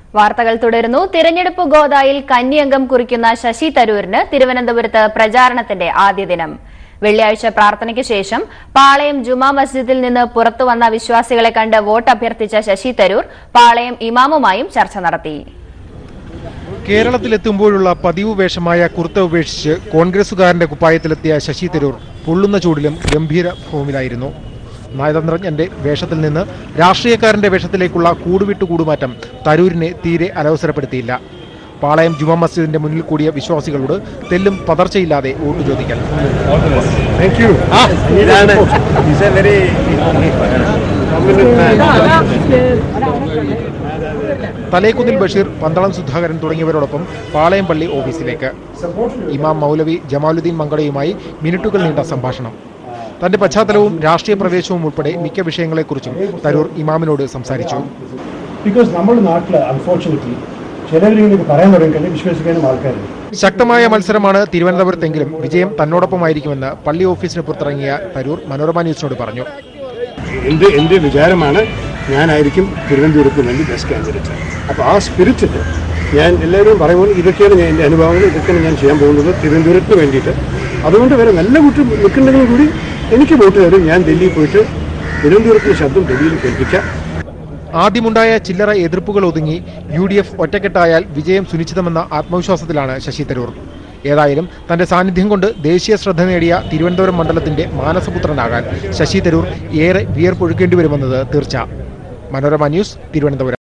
വാർത്തകൾ തുടരുന്നു തിരഞ്ഞെടുപ്പ് ഗോദായിൽ കന്നിയംഗം കുറിക്കുന്ന ശശി തരൂരിന് തിരുവനന്തപുരത്ത് പ്രചാരണത്തിന്റെ ആദ്യ ദിനം വെള്ളിയാഴ്ച പ്രാർത്ഥനയ്ക്ക് ശേഷം പാളയം ജുമാ മസ്ജിദിൽ നിന്ന് പുറത്തുവന്ന വിശ്വാസികളെ കണ്ട് വോട്ട് അഭ്യർത്ഥിച്ച ശശി തരൂർ പാളയം ഇമാമുമായും ചർച്ച നടത്തി കേരളത്തിലെത്തുമ്പോഴുള്ള പതിവ് വേഷമായ കുർത്ത ഉപേക്ഷിച്ച് കോൺഗ്രസുകാരന്റെ കുപ്പായത്തിലെത്തിയ ശശി തരൂർ പൊള്ളുന്ന ചൂടിലും ഗംഭീര ഫോമിലായിരുന്നു നയതന്ത്രജ്ഞന്റെ വേഷത്തിൽ നിന്ന് രാഷ്ട്രീയക്കാരന്റെ വേഷത്തിലേക്കുള്ള കൂടുവിട്ടു കൂടുമാറ്റം തരൂരിനെ തീരെ അലവസരപ്പെടുത്തിയില്ല പാളയം ജുമാ മസ്ജിദിന്റെ മുന്നിൽ കൂടിയ വിശ്വാസികളോട് തെല്ലും പതർച്ചയില്ലാതെ വോട്ട് ചോദിക്കൽ ഇതാണ് is a very Thalekkunnil Basheer Pandalam Sudhakaran തുടങ്ങിയവരോടൊപ്പം പാളയം പള്ളി ഓഫീസിലേക്ക് ഇമാം മൗലവി ജമാലുദ്ദീൻ മംഗളയുമായി മിനിറ്റുകൾ നീണ്ട സംഭാഷണം തന്റെ പശ്ചാത്തലവും രാഷ്ട്രീയ പ്രവേശവും ഉൾപ്പെടെ മിക്ക വിഷയങ്ങളെക്കുറിച്ചും തരൂർ ഇമാമിനോട് സംസാരിച്ചു ബിക്കോസ് നമ്മുടെ നാട്ടിൽ അൺഫോർച്ചുനേറ്റ്ലി ചിലവരിങ്ങനെ പറയാൻ തുടങ്ങിക്കഴിഞ്ഞാൽ വിശ്വസിക്കാനും ആൾക്കാരുണ്ട് ശക്തമായ മത്സരമാണ് തിരുവനന്തപുരത്തെങ്കിലും വിജയം തന്നോടൊപ്പമായിരിക്കുമെന്ന് പള്ളി ഓഫീസിന് പുറത്തിറങ്ങിയ തരൂർ മനോരമ ന്യൂസിനോട് പറഞ്ഞു എൻ്റെ എൻ്റെ വിചാരമാണ് ഞാനായിരിക്കും തിരുവനന്തപുരത്തിന് വേണ്ടി ബെസ്റ്റ് കാൻഡിഡേറ്റ് അപ്പോൾ ആ സ്പിരിറ്റിൽ ഞാൻ എല്ലാവരും പറയുമ്പോൾ ഇതൊക്കെയാണ് ഞാൻ എൻ്റെ അനുഭവങ്ങൾ ഇതൊക്കെയാണ് ഞാൻ ചെയ്യാൻ പോകുന്നത് തിരുവനന്തപുരത്തിന് വേണ്ടിയിട്ട് അതുകൊണ്ട് വരെ നല്ല കൂട്ടി നിൽക്കുന്നെങ്കിലും കൂടി എനിക്ക് വോട്ട് തരും ഞാൻ ഡൽഹിയിൽ പോയിട്ട് തിരുവനന്തപുരത്തിന് ശബ്ദം ഡൽഹിയിൽ കേൾപ്പിക്കാം ആദ്യമുണ്ടായ ചില്ലറ എതിർപ്പുകൾ ഒതുങ്ങി യു ഡി എഫ് ഒറ്റക്കെട്ടായാൽ വിജയം സുനിശ്ചിതമെന്ന ആത്മവിശ്വാസത്തിലാണ് ശശി തരൂർ ഏതായാലും തന്റെ സാന്നിധ്യം കൊണ്ട് ദേശീയ ശ്രദ്ധ നേടിയ തിരുവനന്തപുരം മണ്ഡലത്തിന്റെ മാനസപുത്രനാകാൻ ശശി തരൂർ ഏറെ വിയർപ്പൊഴുക്കേണ്ടി വരുമെന്നത് തീർച്ച മനോരമ ന്യൂസ് തിരുവനന്തപുരം